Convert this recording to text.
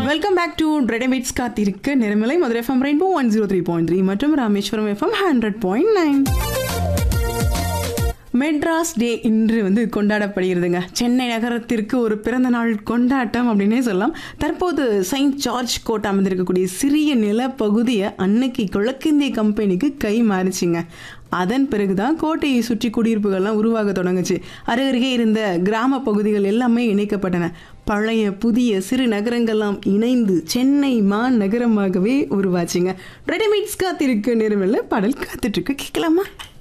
welcome back to readymades காத்திருக்க நிறமலை Madurai FM rainbow one zero three point three மற்றும் Rameswaram FM hundred point nine Madras day இன்று வந்து கொண்டாடப்படுகிறதுங்க சென்னை நகரத்திற்கு ஒரு பிறந்த நாள் கொண்டாட்டம் அப்படின்னே சொல்லலாம் தற்போது செயின்ட் ஜார்ஜ் கோட் அமைந்திருக்கக்கூடிய சிறிய நிலப்பகுதியை அன்னைக்கு கிழக்கிந்திய கம்பெனிக்கு கை மாறிச்சிங்க அதன் பிறகுதான் கோட்டையை சுற்றி குடியிருப்புகள்லாம் உருவாக தொடங்குச்சு அருகருகே இருந்த கிராம பகுதிகள் எல்லாமே இணைக்கப்பட்டன பழைய புதிய சிறு நகரங்கள்லாம் இணைந்து சென்னை மாநகரமாகவே உருவாச்சுங்க ரெடிமேட்ஸ் காத்திருக்கு நேரமில்ல பாடல் காத்துட்டு இருக்கு கேட்கலாமா